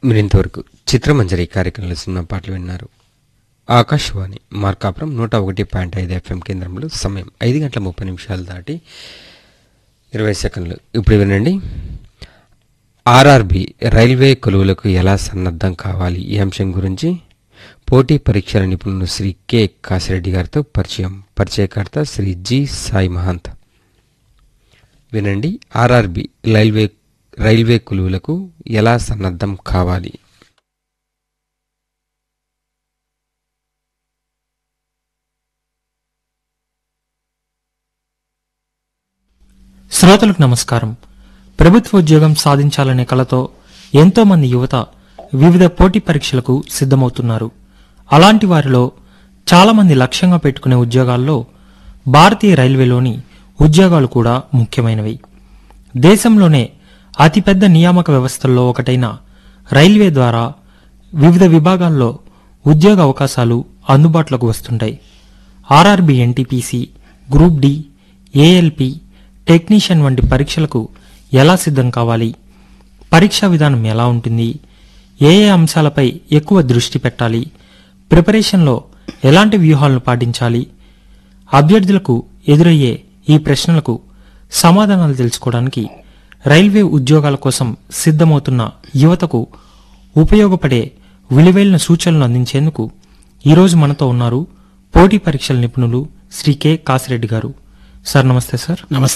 మీరు ఇంతవరకు చిత్రమంజరి కార్యక్రమంలో సినిమా పాటలు విన్నారు ఆకాశవాణి మార్కాపురం నూట ఒకటి పాయింట్ ఐదు ఎఫ్ఎం కేంద్రంలో సమయం ఐదు గంటల ముప్పై నిమిషాలు దాటి ఇరవై సెకండ్లు ఇప్పుడు వినండి ఆర్ఆర్బి రైల్వే కొలువులకు ఎలా సన్నద్ధం కావాలి ఈ అంశం గురించి పోటీ పరీక్షల నిపుణులు శ్రీ కె కాసిరెడ్డి గారితో పరిచయం పరిచయకర్త శ్రీ జి సాయి మహంత్ వినండి ఆర్ఆర్బి రైల్వే రైల్వే కొలువులకు ఎలా సన్నద్ధం కావాలి శ్రోతలకు నమస్కారం ప్రభుత్వ ఉద్యోగం సాధించాలనే కలతో ఎంతో మంది యువత వివిధ పోటీ పరీక్షలకు సిద్ధమవుతున్నారు అలాంటి వారిలో చాలా మంది లక్ష్యంగా పెట్టుకునే ఉద్యోగాల్లో భారతీయ రైల్వేలోని ఉద్యోగాలు కూడా ముఖ్యమైనవి దేశంలోనే అతిపెద్ద నియామక వ్యవస్థల్లో ఒకటైన రైల్వే ద్వారా వివిధ విభాగాల్లో ఉద్యోగ అవకాశాలు అందుబాటులోకి వస్తుంటాయి RRB NTPC group D ALP technician వంటి పరీక్షలకు ఎలా సిద్ధం కావాలి పరీక్షా విధానం ఎలా ఉంటుంది ఏ ఏ అంశాలపై ఎక్కువ దృష్టి పెట్టాలి ప్రిపరేషన్లో ఎలాంటి వ్యూహాలను పాటించాలి అభ్యర్థులకు ఎదురయ్యే ఈ ప్రశ్నలకు సమాధానాలు తెలుసుకోవడానికి రైల్వే ఉద్యోగాల కోసం సిద్ధమవుతున్న యువతకు ఉపయోగపడే విలువైన సూచనలు అందించేందుకు ఈరోజు మనతో ఉన్నారు పోటీ పరీక్షల నిపుణులు శ్రీ కె కాసిరెడ్డి గారు సార్ నమస్తే సార్ నమస్తే